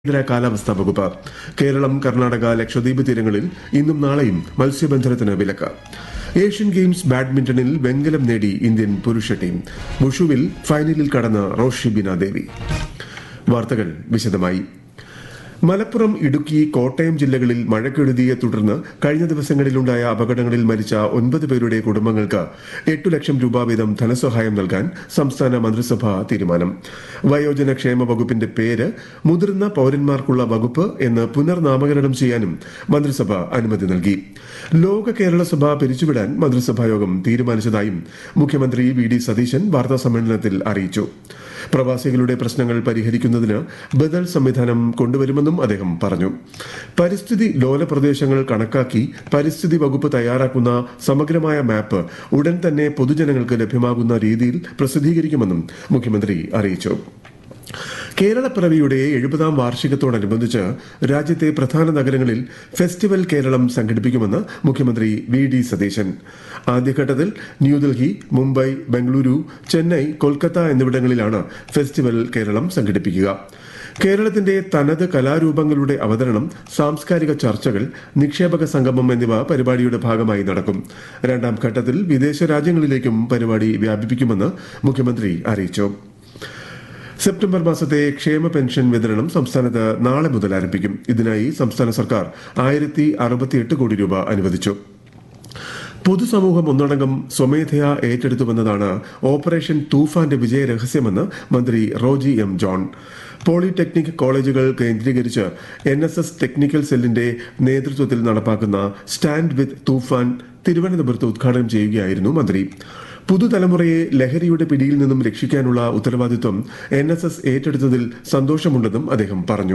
കേന്ദ്ര കാലാവസ്ഥാ വകുപ്പ് കേരളം കർണാടക ലക്ഷദ്വീപ് തീരങ്ങളിൽ ഇന്നും നാളെയും മത്സ്യബന്ധനത്തിന് വിലക്ക് ഏഷ്യൻ ഗെയിംസ് ബാഡ്മിന്റണിൽ വെങ്കലം നേടി ഇന്ത്യൻ പുരുഷ ടീം വുഷുവിൽ ഫൈനലിൽ കടന്ന റോഷി ബിന ദേവി വാർത്തകൾ വിശദമായി മലപ്പുറം ഇടുക്കി കോട്ടയം ജില്ലകളിൽ മഴക്കെടുതിയെ തുടർന്ന് കഴിഞ്ഞ ദിവസങ്ങളിലുണ്ടായ അപകടങ്ങളിൽ മരിച്ച ഒൻപത് പേരുടെ കുടുംബങ്ങൾക്ക് എട്ടു ലക്ഷം രൂപ വീതം ധനസഹായം നൽകാൻ സംസ്ഥാന മന്ത്രിസഭ തീരുമാനം വയോജന ക്ഷേമ വകുപ്പിന്റെ പേര് മുതിർന്ന പൌരന്മാർക്കുള്ള വകുപ്പ് എന്ന് പുനർനാമകരണം ചെയ്യാനും മന്ത്രിസഭ അനുമതി നൽകി ലോക കേരള സഭ പിരിച്ചുവിടാൻ മന്ത്രിസഭാ യോഗം തീരുമാനിച്ചതായും മുഖ്യമന്ത്രി വി ഡി സതീശൻ വാർത്താസമ്മേളനത്തിൽ അറിയിച്ചു പ്രവാസികളുടെ പ്രശ്നങ്ങൾ പരിഹരിക്കുന്നതിന് ബദൽ സംവിധാനം കൊണ്ടുവരുമെന്നും അദ്ദേഹം പറഞ്ഞു പരിസ്ഥിതി ലോല പ്രദേശങ്ങൾ കണക്കാക്കി പരിസ്ഥിതി വകുപ്പ് തയ്യാറാക്കുന്ന സമഗ്രമായ മാപ്പ് ഉടൻ തന്നെ പൊതുജനങ്ങൾക്ക് ലഭ്യമാകുന്ന രീതിയിൽ പ്രസിദ്ധീകരിക്കുമെന്നും മുഖ്യമന്ത്രി അറിയിച്ചു കേരളപ്പിറവിയുടെ എഴുപതാം വാർഷികത്തോടനുബന്ധിച്ച് രാജ്യത്തെ പ്രധാന നഗരങ്ങളിൽ ഫെസ്റ്റിവൽ കേരളം സംഘടിപ്പിക്കുമെന്ന് മുഖ്യമന്ത്രി വി ഡി സതീശൻ ആദ്യഘട്ടത്തിൽ ന്യൂഡൽഹി മുംബൈ ബംഗളൂരു ചെന്നൈ കൊൽക്കത്ത എന്നിവിടങ്ങളിലാണ് ഫെസ്റ്റിവൽ കേരളം സംഘടിപ്പിക്കുക കേരളത്തിന്റെ തനത് കലാരൂപങ്ങളുടെ അവതരണം സാംസ്കാരിക ചർച്ചകൾ നിക്ഷേപക സംഗമം എന്നിവ പരിപാടിയുടെ ഭാഗമായി നടക്കും രണ്ടാം ഘട്ടത്തിൽ വിദേശ രാജ്യങ്ങളിലേക്കും പരിപാടി വ്യാപിപ്പിക്കുമെന്ന് മുഖ്യമന്ത്രി അറിയിച്ചു സെപ്റ്റംബർ മാസത്തെ ക്ഷേമ പെൻഷൻ വിതരണം സംസ്ഥാനത്ത് നാളെ മുതൽ ആരംഭിക്കും ഇതിനായി സംസ്ഥാന സർക്കാർ ആയിരത്തി അറുപത്തിയെട്ട് കോടി രൂപ അനുവദിച്ചു പൊതുസമൂഹം ഒന്നടങ്കം സ്വമേധയാ ഏറ്റെടുത്തുവെന്നതാണ് ഓപ്പറേഷൻ തൂഫാന്റെ വിജയ രഹസ്യമെന്ന് മന്ത്രി റോജി എം ജോൺ പോളിടെക്നിക് കോളേജുകൾ കേന്ദ്രീകരിച്ച് എൻ എസ് എസ് ടെക്നിക്കൽ സെല്ലിന്റെ നേതൃത്വത്തിൽ നടപ്പാക്കുന്ന സ്റ്റാൻഡ് വിത്ത് തൂഫാൻ തിരുവനന്തപുരത്ത് ഉദ്ഘാടനം ചെയ്യുകയായിരുന്നു മന്ത്രി പുതുതലമുറയെ ലഹരിയുടെ പിടിയിൽ നിന്നും രക്ഷിക്കാനുള്ള ഉത്തരവാദിത്വം എൻ എസ് എസ് ഏറ്റെടുത്തതിൽ സന്തോഷമുണ്ടെന്നും അദ്ദേഹം പറഞ്ഞു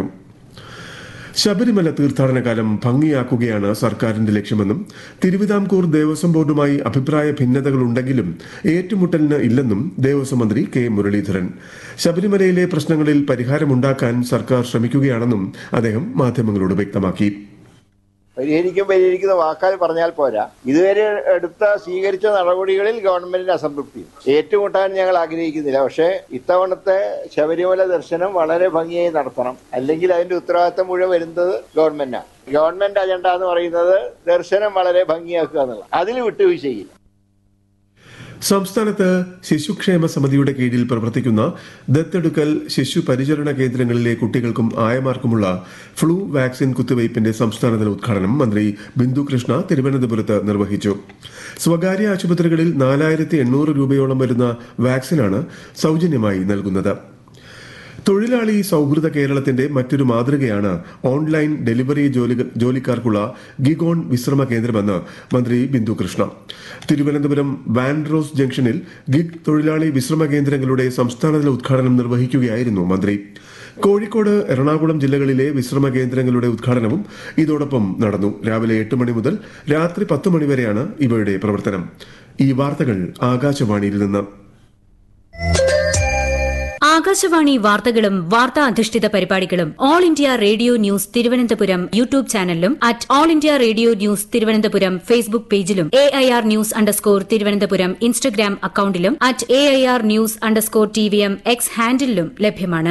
ശബരിമല തീർത്ഥാടന കാലം ഭംഗിയാക്കുകയാണ് സർക്കാരിന്റെ ലക്ഷ്യമെന്നും തിരുവിതാംകൂർ ദേവസ്വം ബോർഡുമായി അഭിപ്രായ ഭിന്നതകളുണ്ടെങ്കിലും ഏറ്റുമുട്ടലിന് ഇല്ലെന്നും ദേവസ്വം മന്ത്രി കെ മുരളീധരൻ ശബരിമലയിലെ പ്രശ്നങ്ങളിൽ പരിഹാരമുണ്ടാക്കാൻ സർക്കാർ ശ്രമിക്കുകയാണെന്നും അദ്ദേഹം മാധ്യമങ്ങളോട് വ്യക്തമാക്കി പരിഹരിക്കും പരിഹരിക്കുന്ന വാക്കാൽ പറഞ്ഞാൽ പോരാ ഇതുവരെ എടുത്ത സ്വീകരിച്ച നടപടികളിൽ ഗവൺമെന്റിന് അസംതൃപ്തി ഏറ്റുമുട്ടാൻ ഞങ്ങൾ ആഗ്രഹിക്കുന്നില്ല പക്ഷേ ഇത്തവണത്തെ ശബരിമല ദർശനം വളരെ ഭംഗിയായി നടത്തണം അല്ലെങ്കിൽ അതിന്റെ ഉത്തരവാദിത്തം മുഴുവൻ വരുന്നത് ഗവൺമെന്റാണ് ഗവൺമെന്റ് അജണ്ട എന്ന് പറയുന്നത് ദർശനം വളരെ ഭംഗിയാക്കുക എന്നുള്ളത് അതിൽ വിട്ടുവീഴ്ചയില്ല സംസ്ഥാനത്ത് ശിശുക്ഷേമ സമിതിയുടെ കീഴിൽ പ്രവർത്തിക്കുന്ന ദത്തെടുക്കൽ ശിശു പരിചരണ കേന്ദ്രങ്ങളിലെ കുട്ടികൾക്കും ആയമാർക്കുമുള്ള ഫ്ലൂ വാക്സിൻ കുത്തിവയ്പിന്റെ സംസ്ഥാനതല ഉദ്ഘാടനം മന്ത്രി ബിന്ദു കൃഷ്ണ തിരുവനന്തപുരത്ത് നിർവഹിച്ചു സ്വകാര്യ ആശുപത്രികളിൽ നാലായിരത്തി എണ്ണൂറ് രൂപയോളം വരുന്ന വാക്സിനാണ് സൗജന്യമായി നൽകുന്നത് തൊഴിലാളി സൗഹൃദ കേരളത്തിന്റെ മറ്റൊരു മാതൃകയാണ് ഓൺലൈൻ ഡെലിവറി ജോലി ജോലിക്കാർക്കുള്ള ഗിഗോൺ വിശ്രമ കേന്ദ്രമെന്ന് മന്ത്രി ബിന്ദു കൃഷ്ണ തിരുവനന്തപുരം വാൻഡ്രോസ് ജംഗ്ഷനിൽ ഗിഗ് തൊഴിലാളി വിശ്രമ കേന്ദ്രങ്ങളുടെ സംസ്ഥാനതല ഉദ്ഘാടനം നിർവഹിക്കുകയായിരുന്നു മന്ത്രി കോഴിക്കോട് എറണാകുളം ജില്ലകളിലെ വിശ്രമ കേന്ദ്രങ്ങളുടെ ഉദ്ഘാടനവും ഇതോടൊപ്പം നടന്നു രാവിലെ എട്ട് മണി മുതൽ രാത്രി പത്ത് മണിവരെയാണ് ഇവയുടെ പ്രവർത്തനം ഈ വാർത്തകൾ ആകാശവാണിയിൽ നിന്ന് ആകാശവാണി വാർത്തകളും വാർത്താ അധിഷ്ഠിത പരിപാടികളും All India Radio news Thiruvananthapuram YouTube ചാനലിലും at All India Radio news Thiruvananthapuram Facebook പേജിലും A I R news underscore Thiruvananthapuram Instagram അക്കൌണ്ടിലും at A I R news underscore T V M X ഹാൻഡിലും ലഭ്യമാണ്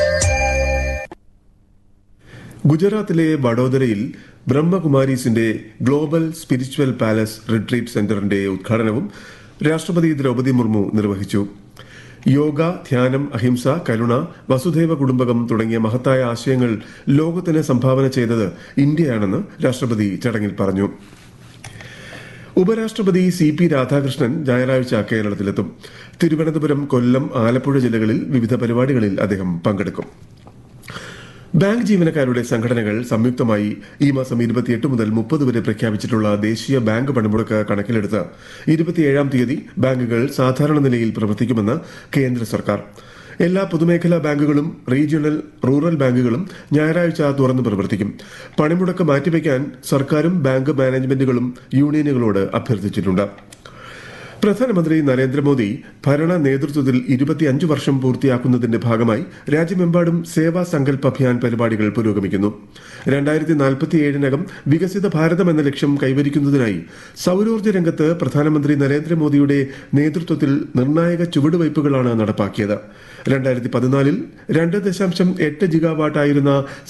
ഗുജറാത്തിലെ വഡോദരയിൽ ബ്രഹ്മകുമാരീസിന്റെ ഗ്ലോബൽ സ്പിരിച്വൽ പാലസ് റിട്രീറ്റ് സെന്ററിന്റെ ഉദ്ഘാടനവും രാഷ്ട്രപതി ദ്രൗപദി മുർമു നിർവഹിച്ചു യോഗ ധ്യാനം അഹിംസ കരുണ വസുധൈവ കുടുംബകം തുടങ്ങിയ മഹത്തായ ആശയങ്ങൾ ലോകത്തിന് സംഭാവന ചെയ്തത് ഇന്ത്യയാണെന്ന് രാഷ്ട്രപതി ചടങ്ങിൽ പറഞ്ഞു ഉപരാഷ്ട്രപതി സി പി രാധാകൃഷ്ണൻ ഞായറാഴ്ച കേരളത്തിലെത്തും തിരുവനന്തപുരം കൊല്ലം ആലപ്പുഴ ജില്ലകളിൽ വിവിധ പരിപാടികളിൽ അദ്ദേഹം പങ്കെടുക്കും ബാങ്ക് ജീവനക്കാരുടെ സംഘടനകൾ സംയുക്തമായി ഈ മാസം ഇരുപത്തിയെട്ട് മുതൽ മുപ്പത് വരെ പ്രഖ്യാപിച്ചിട്ടുള്ള ദേശീയ ബാങ്ക് പണിമുടക്ക് കണക്കിലെടുത്ത് ഇരുപത്തിയേഴാം തീയതി ബാങ്കുകൾ സാധാരണ നിലയിൽ പ്രവർത്തിക്കുമെന്ന് കേന്ദ്ര സർക്കാർ എല്ലാ പൊതുമേഖലാ ബാങ്കുകളും റീജിയണൽ റൂറൽ ബാങ്കുകളും ഞായറാഴ്ച തുറന്നു പ്രവർത്തിക്കും പണിമുടക്ക് മാറ്റിവെക്കാൻ സർക്കാരും ബാങ്ക് മാനേജ്മെന്റുകളും യൂണിയനുകളോട് അഭ്യർത്ഥിച്ചിട്ടുണ്ട് പ്രധാനമന്ത്രി നരേന്ദ്രമോദി ഭരണ നേതൃത്വത്തിൽ ഇരുപത്തിയഞ്ച് വർഷം പൂർത്തിയാക്കുന്നതിന്റെ ഭാഗമായി രാജ്യമെമ്പാടും സേവാ സങ്കൽപ് അഭിയാൻ പരിപാടികൾ പുരോഗമിക്കുന്നു രണ്ടായിരത്തി നാൽപ്പത്തിയേഴിനകം വികസിത ഭാരതം എന്ന ലക്ഷ്യം കൈവരിക്കുന്നതിനായി സൌരോർജ്ജ രംഗത്ത് പ്രധാനമന്ത്രി നരേന്ദ്രമോദിയുടെ നേതൃത്വത്തിൽ നിർണായക ചുവടുവയ്പുകളാണ് നടപ്പാക്കിയത് രണ്ടായിരത്തി പതിനാലിൽ രണ്ട് ദശാംശം എട്ട് ജിഗാവാട്ടായിരുന്ന